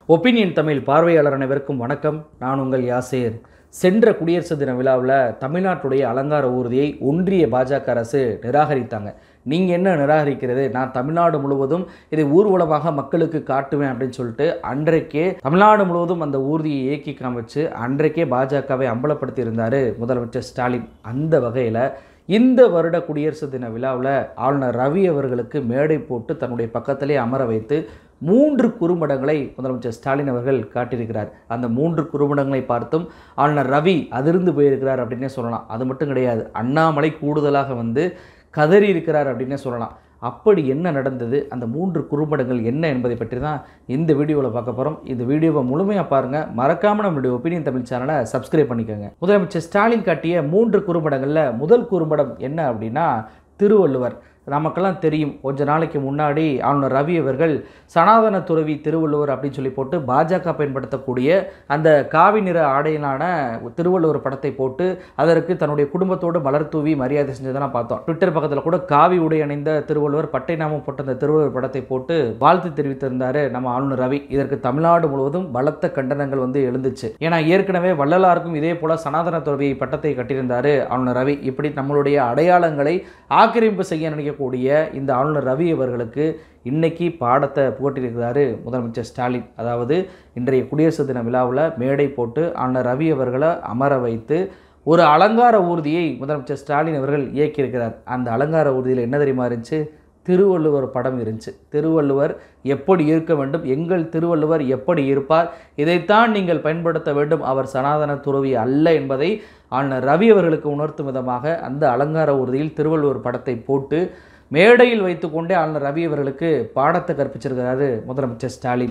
opinion Tamil பார்வையாளர் அனைவருக்கும் வணக்கம் நான் உங்கள் யாசேர் சென்ற குடியரசு தின விழாவில் தமிழ்நாட்டுடைய அலங்கார ஊர்தியை ஒன்றிய பாஜக அரசு நிராகரித்தாங்க நீங்கள் என்ன நிராகரிக்கிறது நான் தமிழ்நாடு முழுவதும் இதை ஊர்வலமாக மக்களுக்கு காட்டுவேன் அப்படின்னு சொல்லிட்டு அன்றைக்கே தமிழ்நாடு முழுவதும் அந்த ஊர்தியை இயக்கி காமிச்சு அன்றைக்கே பாஜகவை அம்பலப்படுத்தி இருந்தார் முதலமைச்சர் ஸ்டாலின் அந்த வகையில் இந்த வருட குடியரசு தின விழாவில் ஆளுநர் ரவி அவர்களுக்கு மேடை போட்டு தன்னுடைய பக்கத்திலே அமர வைத்து மூன்று குறும்படங்களை முதலமைச்சர் ஸ்டாலின் அவர்கள் காட்டியிருக்கிறார் அந்த மூன்று குறும்படங்களை பார்த்தும் ஆளுநர் ரவி அதிர்ந்து போயிருக்கிறார் அப்படின்னே சொல்லலாம் அது மட்டும் கிடையாது அண்ணாமலை கூடுதலாக வந்து கதறி இருக்கிறார் அப்படின்னே சொல்லலாம் அப்படி என்ன நடந்தது அந்த மூன்று குறும்படங்கள் என்ன என்பதை பற்றி தான் இந்த வீடியோவில் பார்க்க போகிறோம் இந்த வீடியோவை முழுமையாக பாருங்கள் மறக்காமல் நம்மளுடைய ஒப்பீனியன் தமிழ் சேனலை சப்ஸ்கிரைப் பண்ணிக்கோங்க முதலமைச்சர் ஸ்டாலின் காட்டிய மூன்று குறும்படங்களில் முதல் குறும்படம் என்ன அப்படின்னா திருவள்ளுவர் நமக்கெல்லாம் தெரியும் கொஞ்ச நாளைக்கு முன்னாடி ஆளுநர் ரவி அவர்கள் சனாதன துறவி திருவள்ளுவர் அப்படின்னு சொல்லி போட்டு பாஜக பயன்படுத்தக்கூடிய அந்த காவி நிற ஆடையிலான திருவள்ளுவர் படத்தை போட்டு அதற்கு தன்னுடைய குடும்பத்தோடு மலர் தூவி மரியாதை செஞ்சதெல்லாம் பார்த்தோம் ட்விட்டர் பக்கத்தில் கூட காவி உடை அணிந்த திருவள்ளுவர் பட்டை நாமம் போட்ட அந்த திருவள்ளுவர் படத்தை போட்டு வாழ்த்து தெரிவித்திருந்தார் நம்ம ஆளுநர் ரவி இதற்கு தமிழ்நாடு முழுவதும் பலத்த கண்டனங்கள் வந்து எழுந்துச்சு ஏன்னா ஏற்கனவே வள்ளலாருக்கும் இதே போல சனாதன துறவி பட்டத்தை கட்டியிருந்தார் ஆளுநர் ரவி இப்படி நம்மளுடைய அடையாளங்களை ஆக்கிரமிப்பு செய்ய நினைக்கக்கூடிய இந்த ஆளுநர் ரவி அவர்களுக்கு இன்னைக்கு பாடத்தை புகட்டியிருக்கிறாரு முதலமைச்சர் ஸ்டாலின் அதாவது இன்றைய குடியரசு தின விழாவில் மேடை போட்டு ஆளுநர் ரவி அவர்களை அமர வைத்து ஒரு அலங்கார ஊர்தியை முதலமைச்சர் ஸ்டாலின் அவர்கள் இயக்கியிருக்கிறார் அந்த அலங்கார ஊர்தியில் என்ன தெரியுமா இருந்துச்சு திருவள்ளுவர் படம் இருந்துச்சு திருவள்ளுவர் எப்படி இருக்க வேண்டும் எங்கள் திருவள்ளுவர் எப்படி இருப்பார் இதைத்தான் நீங்கள் பயன்படுத்த வேண்டும் அவர் சனாதன துறவி அல்ல என்பதை ஆளுநர் ரவி அவர்களுக்கு உணர்த்தும் விதமாக அந்த அலங்கார ஊர்தியில் திருவள்ளுவர் படத்தை போட்டு மேடையில் வைத்துக்கொண்டே ஆளுநர் ரவி அவர்களுக்கு பாடத்தை கற்பிச்சிருக்கிறாரு முதலமைச்சர் ஸ்டாலின்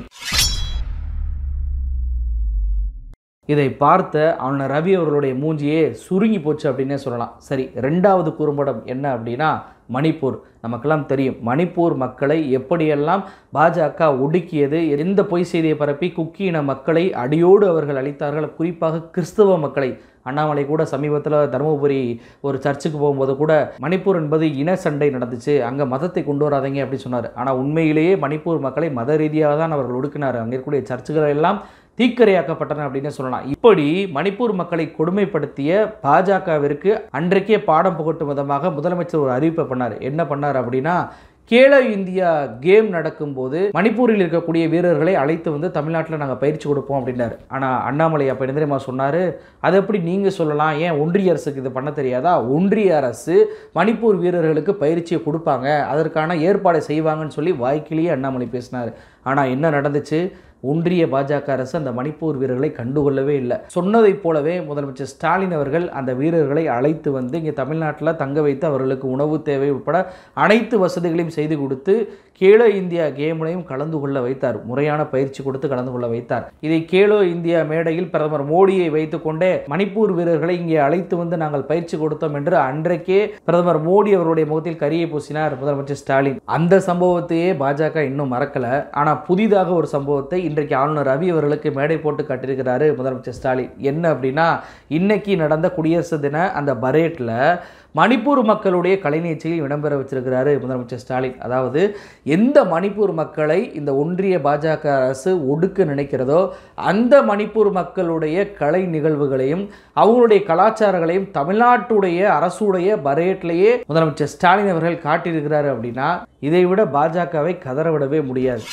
இதை பார்த்த ஆளுநர் ரவி அவர்களுடைய மூஞ்சியே சுருங்கி போச்சு அப்படின்னே சொல்லலாம் சரி ரெண்டாவது குறும்படம் என்ன அப்படின்னா மணிப்பூர் நமக்கெல்லாம் தெரியும் மணிப்பூர் மக்களை எப்படியெல்லாம் பாஜக ஒடுக்கியது எந்த பொய் செய்தியை பரப்பி குக்கியின மக்களை அடியோடு அவர்கள் அளித்தார்கள் குறிப்பாக கிறிஸ்தவ மக்களை அண்ணாமலை கூட சமீபத்தில் தருமபுரி ஒரு சர்ச்சுக்கு போகும்போது கூட மணிப்பூர் என்பது இன சண்டை நடந்துச்சு அங்கே மதத்தை கொண்டு வராதீங்க அப்படின்னு சொன்னார் ஆனால் உண்மையிலேயே மணிப்பூர் மக்களை மத ரீதியாக தான் அவர்கள் ஒடுக்கினார் அங்கே இருக்கக்கூடிய சர்ச்சுகள் எல்லாம் தீக்கரையாக்கப்பட்டன அப்படின்னு சொல்லலாம் இப்படி மணிப்பூர் மக்களை கொடுமைப்படுத்திய பாஜகவிற்கு அன்றைக்கே பாடம் புகட்டும் விதமாக முதலமைச்சர் ஒரு அறிவிப்பை பண்ணார் என்ன பண்ணார் அப்படின்னா கேலோ இந்தியா கேம் நடக்கும்போது மணிப்பூரில் இருக்கக்கூடிய வீரர்களை அழைத்து வந்து தமிழ்நாட்டில் நாங்கள் பயிற்சி கொடுப்போம் அப்படின்னாரு ஆனால் அண்ணாமலை அப்போ என்ன தெரியுமா சொன்னார் அதை எப்படி நீங்கள் சொல்லலாம் ஏன் ஒன்றிய அரசுக்கு இது பண்ண தெரியாதா ஒன்றிய அரசு மணிப்பூர் வீரர்களுக்கு பயிற்சியை கொடுப்பாங்க அதற்கான ஏற்பாடை செய்வாங்கன்னு சொல்லி வாய்க்கிலேயே அண்ணாமலை பேசினார் ஆனால் என்ன நடந்துச்சு ஒன்றிய பாஜக அரசு அந்த மணிப்பூர் வீரர்களை கண்டுகொள்ளவே இல்லை சொன்னதைப் போலவே முதலமைச்சர் ஸ்டாலின் அவர்கள் அந்த வீரர்களை அழைத்து வந்து இங்கே தமிழ்நாட்டில் தங்க வைத்து அவர்களுக்கு உணவு தேவை உட்பட அனைத்து வசதிகளையும் செய்து கொடுத்து கேலோ இந்தியா கேம்லையும் கலந்து கொள்ள வைத்தார் முறையான பயிற்சி கொடுத்து கலந்து கொள்ள வைத்தார் இதை கேலோ இந்தியா மேடையில் பிரதமர் மோடியை வைத்துக்கொண்டே மணிப்பூர் வீரர்களை இங்கே அழைத்து வந்து நாங்கள் பயிற்சி கொடுத்தோம் என்று அன்றைக்கே பிரதமர் மோடி அவருடைய முகத்தில் கரியை பூசினார் முதலமைச்சர் ஸ்டாலின் அந்த சம்பவத்தையே பாஜக இன்னும் மறக்கல ஆனால் புதிதாக ஒரு சம்பவத்தை இன்றைக்கு ஆளுநர் ரவி அவர்களுக்கு மேடை போட்டு காட்டியிருக்கிறாரு முதலமைச்சர் ஸ்டாலின் என்ன அப்படின்னா இன்னைக்கு நடந்த குடியரசு தின அந்த பரேட்டில் மணிப்பூர் மக்களுடைய கலைநீச்சையில் இடம்பெற வச்சிருக்கிறாரு முதலமைச்சர் ஸ்டாலின் அதாவது எந்த மணிப்பூர் மக்களை இந்த ஒன்றிய பாஜக அரசு ஒடுக்க நினைக்கிறதோ அந்த மணிப்பூர் மக்களுடைய கலை நிகழ்வுகளையும் அவங்களுடைய கலாச்சாரங்களையும் தமிழ்நாட்டுடைய அரசுடைய பரேட்லேயே முதலமைச்சர் ஸ்டாலின் அவர்கள் காட்டியிருக்கிறாரு அப்படின்னா இதை விட பாஜகவை கதறவிடவே முடியாது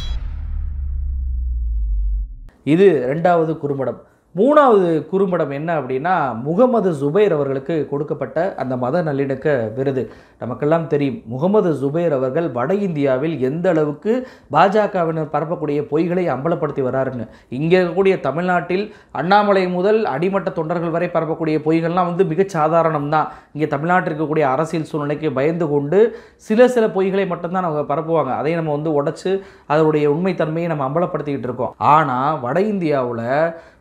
இது ரெண்டாவது குறும்படம் மூணாவது குறும்படம் என்ன அப்படின்னா முகமது ஜுபைர் அவர்களுக்கு கொடுக்கப்பட்ட அந்த மத நல்லிணக்க விருது நமக்கெல்லாம் தெரியும் முகமது ஜுபைர் அவர்கள் வட இந்தியாவில் எந்த அளவுக்கு பாஜகவினர் பரப்பக்கூடிய பொய்களை அம்பலப்படுத்தி வராருன்னு இங்கே இருக்கக்கூடிய தமிழ்நாட்டில் அண்ணாமலை முதல் அடிமட்ட தொண்டர்கள் வரை பரப்பக்கூடிய பொய்கள்லாம் வந்து மிக சாதாரணம் தான் இங்கே தமிழ்நாட்டில் இருக்கக்கூடிய அரசியல் சூழ்நிலைக்கு பயந்து கொண்டு சில சில பொய்களை மட்டும்தான் அவங்க பரப்புவாங்க அதை நம்ம வந்து உடைச்சு அதனுடைய உண்மைத்தன்மையை நம்ம அம்பலப்படுத்திக்கிட்டு இருக்கோம் ஆனால் வட இந்தியாவில்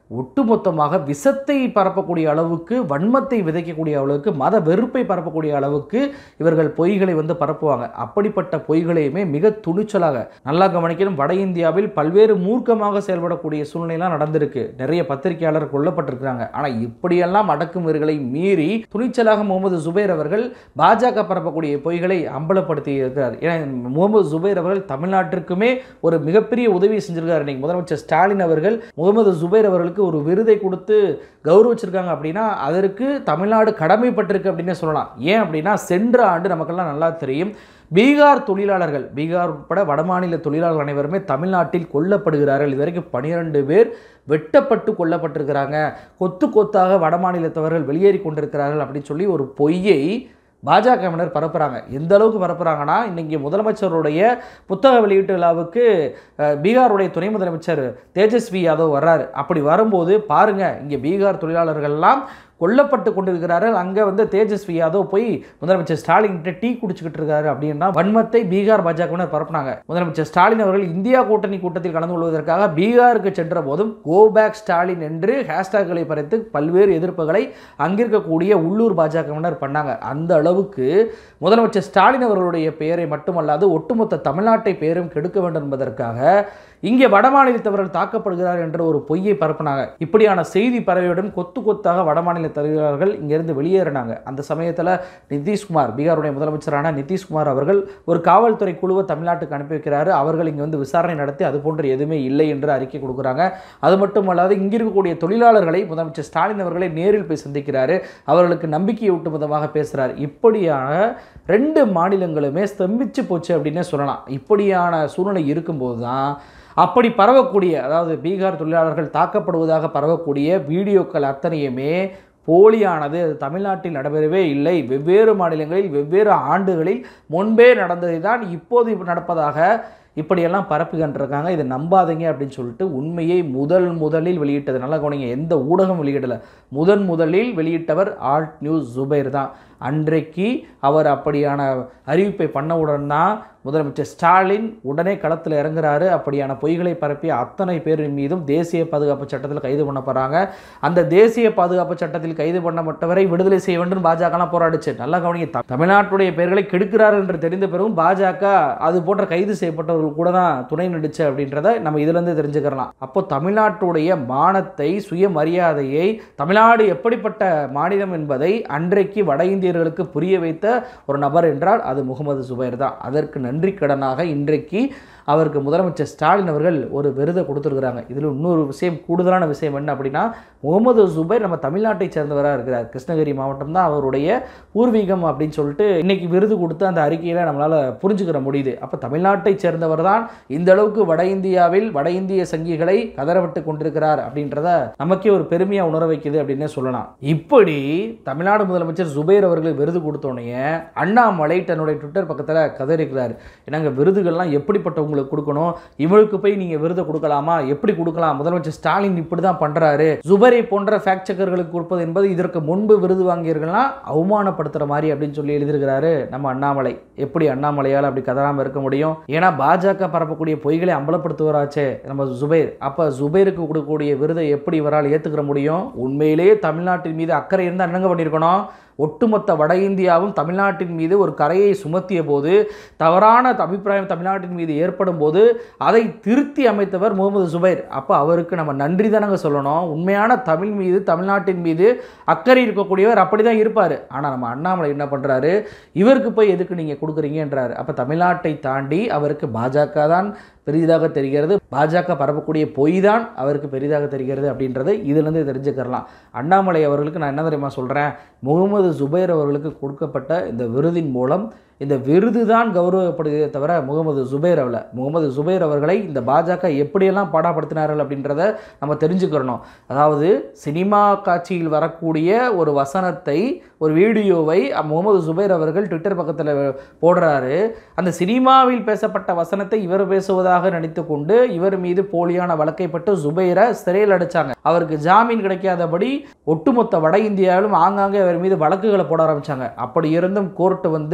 ஒட்டுமொத்தமாக விஷத்தை பரப்பக்கூடிய அளவுக்கு வன்மத்தை விதைக்கக்கூடிய அளவுக்கு மத வெறுப்பை பரப்பக்கூடிய அளவுக்கு இவர்கள் பொய்களை வந்து பரப்புவாங்க அப்படிப்பட்ட பொய்களையுமே மிக துணிச்சலாக நல்லா கவனிக்கணும் வட இந்தியாவில் பல்வேறு மூர்க்கமாக செயல்படக்கூடிய சூழ்நிலைலாம் நடந்திருக்கு நிறைய பத்திரிகையாளர் கொல்லப்பட்டிருக்கிறாங்க ஆனால் இப்படியெல்லாம் அடக்குமுறைகளை மீறி துணிச்சலாக முகமது சுபைர் அவர்கள் பாஜக பரப்பக்கூடிய பொய்களை அம்பலப்படுத்தி இருக்கிறார் ஏன்னா முகமது சுபைர் அவர்கள் தமிழ்நாட்டிற்குமே ஒரு மிகப்பெரிய உதவி செஞ்சிருக்காரு இன்னைக்கு முதலமைச்சர் ஸ்டாலின் அவர்கள் முகமது சுபைர் அவர்களுக்கு ஒரு விருதை கொடுத்து கௌரவிச்சிருக்காங்க அப்படின்னா அதற்கு தமிழ்நாடு கடமைப்பட்டிருக்கு அப்படின்னே சொல்லலாம் ஏன் அப்படின்னா சென்ற ஆண்டு நமக்கெல்லாம் நல்லா தெரியும் பீகார் தொழிலாளர்கள் பீகார் உட்பட வடமாநில தொழிலாளர்கள் அனைவருமே தமிழ்நாட்டில் கொல்லப்படுகிறார்கள் இதுவரைக்கும் பனிரெண்டு பேர் வெட்டப்பட்டு கொல்லப்பட்டிருக்கிறாங்க கொத்து கொத்தாக வடமாநிலத்தவர்கள் வெளியேறி கொண்டிருக்கிறார்கள் அப்படின்னு சொல்லி ஒரு பொய்யை பாஜகவினர் பரப்புகிறாங்க எந்த அளவுக்கு பரப்புகிறாங்கன்னா இன்றைக்கி முதலமைச்சருடைய புத்தக வெளியீட்டு விழாவுக்கு அஹ், பீகாருடைய துணை முதலமைச்சர் தேஜஸ்வி யாதவ் வர்றாரு அப்படி வரும்போது பாருங்கள் இங்கே பீகார் தொழிலாளர்கள்லாம் கொல்லப்பட்டு கொண்டிருக்கிறார்கள் அங்கே வந்து தேஜஸ்வி யாதவ் போய் முதலமைச்சர் ஸ்டாலின் கிட்ட டீ குடிச்சுக்கிட்டு இருக்காரு அப்படின்னா வன்மத்தை பீகார் பாஜகவினர் பரப்புனாங்க முதலமைச்சர் ஸ்டாலின் அவர்கள் இந்தியா கூட்டணி கூட்டத்தில் கலந்து கொள்வதற்காக பீகாருக்கு சென்ற போதும் கோ பேக் ஸ்டாலின் என்று ஹேஷ்டாக்களை பறித்து பல்வேறு எதிர்ப்புகளை அங்கிருக்கக்கூடிய உள்ளூர் பாஜகவினர் பண்ணாங்க அந்த அளவுக்கு முதலமைச்சர் ஸ்டாலின் அவர்களுடைய பெயரை மட்டுமல்லாது ஒட்டுமொத்த தமிழ்நாட்டை பெயரும் கெடுக்க வேண்டும் என்பதற்காக இங்கே வடமாநிலத்தவர்கள் தாக்கப்படுகிறார் என்ற ஒரு பொய்யை பரப்புனாங்க இப்படியான செய்தி பரவியுடன் கொத்து கொத்தாக வடமாநில தலைவர்கள் இங்கிருந்து வெளியேறினாங்க அந்த சமயத்தில் நிதிஷ்குமார் பீகாருடைய முதலமைச்சரான நிதிஷ்குமார் அவர்கள் ஒரு காவல்துறை குழுவை தமிழ்நாட்டுக்கு அனுப்பி வைக்கிறாரு அவர்கள் இங்கே வந்து விசாரணை நடத்தி அது போன்று எதுவுமே இல்லை என்று அறிக்கை கொடுக்குறாங்க அது மட்டுமல்லாது இங்கே இருக்கக்கூடிய தொழிலாளர்களை முதலமைச்சர் ஸ்டாலின் அவர்களை நேரில் போய் சந்திக்கிறாரு அவர்களுக்கு நம்பிக்கையை ஊட்டும் விதமாக பேசுகிறார் இப்படியான ரெண்டு மாநிலங்களுமே ஸ்தம்பிச்சு போச்சு அப்படின்னே சொல்லலாம் இப்படியான சூழ்நிலை இருக்கும்போது தான் அப்படி பரவக்கூடிய அதாவது பீகார் தொழிலாளர்கள் தாக்கப்படுவதாக பரவக்கூடிய வீடியோக்கள் அத்தனையுமே போலியானது அது தமிழ்நாட்டில் நடைபெறவே இல்லை வெவ்வேறு மாநிலங்களில் வெவ்வேறு ஆண்டுகளில் முன்பே நடந்ததை தான் இப்போது இப்ப நடப்பதாக இப்படியெல்லாம் பரப்புகின்றிருக்காங்க இதை நம்பாதீங்க அப்படின்னு சொல்லிட்டு உண்மையை முதல் முதலில் வெளியிட்டது நல்லா கவனிங்க எந்த ஊடகம் வெளியிடலை முதன் முதலில் வெளியிட்டவர் ஆல்ட் நியூஸ் ஜுபைர் தான் அன்றைக்கு அவர் அப்படியான அறிவிப்பை பண்ணவுடன் தான் முதலமைச்சர் ஸ்டாலின் உடனே களத்தில் இறங்குறாரு அப்படியான பொய்களை பரப்பிய அத்தனை பேரின் மீதும் தேசிய பாதுகாப்பு சட்டத்தில் கைது பண்ண போகிறாங்க அந்த தேசிய பாதுகாப்பு சட்டத்தில் கைது பண்ணப்பட்டவரை விடுதலை செய்ய வேண்டும் பாஜகலாம் போராடிச்சு நல்லா கவனிங்க த- தமிழ்நாட்டுடைய பெயர்களை கெடுக்கிறார் என்று தெரிந்த பிறகும் பாஜக அது போன்ற கைது செய்யப்பட்டவர்கள் கூட தான் துணை நடிச்சு அப்படின்றத நம்ம இதிலிருந்து தெரிஞ்சுக்கலாம் அப்போ தமிழ்நாட்டுடைய மானத்தை சுயமரியாதையை தமிழ்நாடு எப்படிப்பட்ட மாநிலம் என்பதை அன்றைக்கு வட இந்தியர்களுக்கு புரிய வைத்த ஒரு நபர் என்றால் அது முகமது சுபைர் தான் அதற்கு நன்றி கடனாக இன்றைக்கு அவருக்கு முதலமைச்சர் ஸ்டாலின் அவர்கள் ஒரு விருதை கொடுத்துருக்குறாங்க இதில் இன்னொரு விஷயம் கூடுதலான விஷயம் என்ன அப்படின்னா முகமது சுபைர் நம்ம தமிழ்நாட்டை சேர்ந்தவராக இருக்கிறார் கிருஷ்ணகிரி மாவட்டம் தான் அவருடைய பூர்வீகம் அப்படின்னு சொல்லிட்டு இன்னைக்கு விருது கொடுத்து அந்த அறிக்கையில் நம்மளால் புரிஞ்சுக்கிற முடியுது அப்போ தமிழ்நாட்டை சேர்ந்தவர் தான் இந்த அளவுக்கு வட இந்தியாவில் வட இந்திய சங்கிகளை கதறவிட்டு கொண்டிருக்கிறார் அப்படின்றத நமக்கே ஒரு பெருமையாக உணர வைக்குது அப்படின்னே சொல்லலாம் இப்படி தமிழ்நாடு முதலமைச்சர் சுபைர் அவர்களுக்கு விருது கொடுத்தோடனே அண்ணாமலை தன்னுடைய ட்விட்டர் பக்கத்தில் கதறிக்கிறார் என்னங்க விருதுகள்லாம் எப்படிப்பட்டவங்களுக்கு கொடுக்கணும் இவளுக்கு போய் நீங்கள் விருதை கொடுக்கலாமா எப்படி கொடுக்கலாம் முதலமைச்சர் ஸ்டாலின் இப்படி தான் பண்ணுறாரு சுபரை போன்ற ஃபேக்ட் செக்கர்களுக்கு கொடுப்பது என்பது இதற்கு முன்பு விருது வாங்கியவர்கள்லாம் அவமானப்படுத்துகிற மாதிரி அப்படின்னு சொல்லி எழுதியிருக்கிறாரு நம்ம அண்ணாமலை எப்படி அண்ணாமலையால் அப்படி கதறாமல் இருக்க முடியும் ஏன்னா பாஜக பரப்பக்கூடிய பொய்களை அம்பலப்படுத்துவராச்சே நம்ம சுபைர் அப்போ சுபைருக்கு கொடுக்கக்கூடிய விருதை எப்படி இவரால் ஏற்றுக்கிற முடியும் உண்மையிலேயே தமிழ்நாட்டின் மீது அக்கறை இருந்தால் என்னங்க பண்ணியிருக்கணும் ஒட்டுமொத்த வட இந்தியாவும் தமிழ்நாட்டின் மீது ஒரு கரையை சுமத்திய போது தவறான அபிப்பிராயம் தமிழ்நாட்டின் மீது ஏற்படும் போது அதை திருத்தி அமைத்தவர் முகமது சுபைர் அப்போ அவருக்கு நம்ம நன்றி தானங்க சொல்லணும் உண்மையான தமிழ் மீது தமிழ்நாட்டின் மீது அக்கறை இருக்கக்கூடியவர் அப்படி தான் இருப்பார் ஆனால் நம்ம அண்ணாமலை என்ன பண்ணுறாரு இவருக்கு போய் எதுக்கு நீங்கள் கொடுக்குறீங்கன்றாரு அப்போ தமிழ்நாட்டை தாண்டி அவருக்கு பாஜக தான் பெரிதாக தெரிகிறது பாஜக பரப்பக்கூடிய பொய் தான் அவருக்கு பெரிதாக தெரிகிறது அப்படின்றது இதிலிருந்து தெரிஞ்சுக்கிறலாம் அண்ணாமலை அவர்களுக்கு நான் என்ன தெரியுமா சொல்கிறேன் முகமது சுபைர் அவர்களுக்கு கொடுக்கப்பட்ட இந்த விருதின் மூலம் இந்த விருது தான் கௌரவப்படுகிறதே தவிர முகமது சுபைர் அவளை முகமது சுபைர் அவர்களை இந்த பாஜக எப்படியெல்லாம் பாடாப்படுத்தினார்கள் அப்படின்றத நம்ம தெரிஞ்சுக்கிறணும் அதாவது சினிமா காட்சியில் வரக்கூடிய ஒரு வசனத்தை ஒரு வீடியோவை முகமது சுபைர் அவர்கள் ட்விட்டர் பக்கத்தில் போடுறாரு அந்த சினிமாவில் பேசப்பட்ட வசனத்தை இவர் பேசுவதாக நடித்து கொண்டு இவர் மீது போலியான வழக்கைப்பட்டு சுபைரை சிறையில் அடைச்சாங்க அவருக்கு ஜாமீன் கிடைக்காதபடி ஒட்டுமொத்த வட இந்தியாவிலும் ஆங்காங்கே அவர் மீது வழக்குகளை போட ஆரம்பிச்சாங்க அப்படி இருந்தும் கோர்ட்டு வந்து பாஜக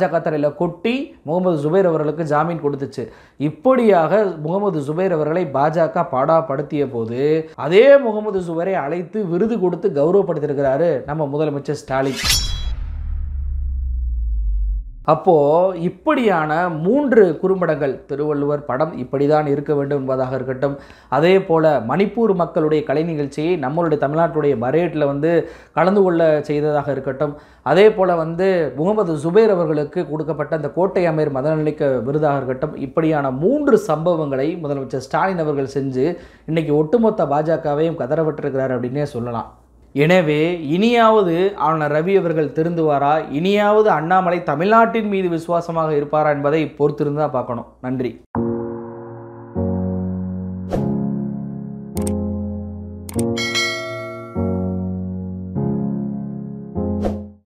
பாஜக தலையில் கொட்டி முகமது சுபைர் அவர்களுக்கு ஜாமீன் கொடுத்துச்சு இப்படியாக முகமது சுபைர் அவர்களை பாஜக பாடாப்படுத்திய போது அதே முகமது சுபைரை அழைத்து விருது கொடுத்து கௌரவப்படுத்தியிருக்கிறாரு நம்ம முதலமைச்சர் ஸ்டாலின் அப்போ இப்படியான மூன்று குறும்படங்கள் திருவள்ளுவர் படம் இப்படிதான் இருக்க வேண்டும் என்பதாக இருக்கட்டும் அதே போல மணிப்பூர் மக்களுடைய கலை நிகழ்ச்சியை நம்மளுடைய தமிழ்நாட்டுடைய பரேட்டில் வந்து கலந்து கொள்ள செய்ததாக இருக்கட்டும் அதே போல வந்து முகமது சுபேர் அவர்களுக்கு கொடுக்கப்பட்ட அந்த கோட்டை அமீர் மதநலிக்க விருதாக இருக்கட்டும் இப்படியான மூன்று சம்பவங்களை முதலமைச்சர் ஸ்டாலின் அவர்கள் செஞ்சு இன்னைக்கு ஒட்டுமொத்த பாஜகவையும் கதறவிட்டிருக்கிறார் அப்படின்னே சொல்லலாம் எனவே இனியாவது ஆளுநர் ரவி அவர்கள் திருந்துவாரா இனியாவது அண்ணாமலை தமிழ்நாட்டின் மீது விசுவாசமாக இருப்பாரா என்பதை பொறுத்திருந்து தான் பார்க்கணும் நன்றி